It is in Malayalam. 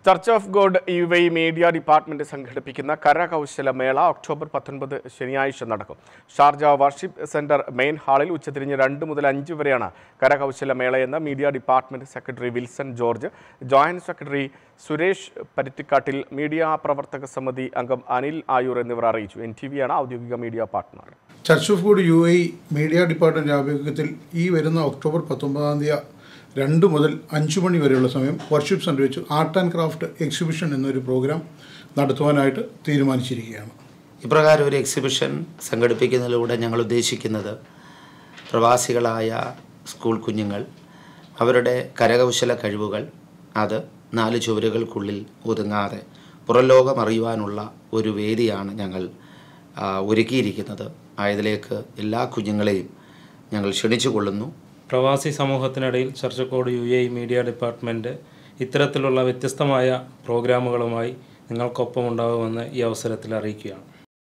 church of god U I media department സംഘടിപ്പിക്കുന്ന കരകൗശല മേള ഒക്ടോബർ പത്തൊൻപത് ശനിയാഴ്ച നടക്കും ഷാർജ വർഷിപ്പ് സെന്റർ മെയിൻ ഹാളിൽ ഉച്ചതിരിഞ്ഞ് രണ്ട് മുതൽ അഞ്ച് വരെയാണ് കരകൗശല മേളയെന്ന് media department secretary Wilson George joint secretary Suresh Paruthikkattil media പ്രവർത്തക സമിതി അംഗം അനിൽ ആയൂർ എന്നിവർ അറിയിച്ചു എൻ ടി വിയാണ് ഔദ്യോഗിക media partner church of god U I media department ആഭിമുഖ്യത്തിൽ ഈ വരുന്ന ഒക്ടോബർ പത്തൊമ്പതാം തീയതി രണ്ട് മുതൽ അഞ്ച് മണി വരെയുള്ള സമയം വർഷിപ്പ് സെൻ്റർ വെച്ച് ആർട്ട് ആൻഡ് ക്രാഫ്റ്റ് എക്സിബിഷൻ എന്നൊരു പ്രോഗ്രാം നടത്തുവാനായിട്ട് തീരുമാനിച്ചിരിക്കുകയാണ് ഇപ്രകാരം ഒരു എക്സിബിഷൻ സംഘടിപ്പിക്കുന്നതിലൂടെ ഞങ്ങൾ ഉദ്ദേശിക്കുന്നത് പ്രവാസികളായ സ്കൂൾ കുഞ്ഞുങ്ങൾ അവരുടെ കരകൗശല കഴിവുകൾ അത് നാല് ചുവരുകൾക്കുള്ളിൽ ഒതുങ്ങാതെ പുറം ലോകം അറിയുവാനുള്ള ഒരു വേദിയാണ് ഞങ്ങൾ ആ, ഒരുക്കിയിരിക്കുന്നത് ആയതിലേക്ക് എല്ലാ കുഞ്ഞുങ്ങളെയും ഞങ്ങൾ ക്ഷണിച്ചു കൊള്ളുന്നു പ്രവാസി സമൂഹത്തിനിടയിൽ ചർച്ചക്കോട് യു എ മീഡിയ ഡിപ്പാർട്ട്മെൻറ്റ് ഇത്തരത്തിലുള്ള വ്യത്യസ്തമായ പ്രോഗ്രാമുകളുമായി നിങ്ങൾക്കൊപ്പം ഉണ്ടാകുമെന്ന് ഈ അവസരത്തിൽ അറിയിക്കുകയാണ്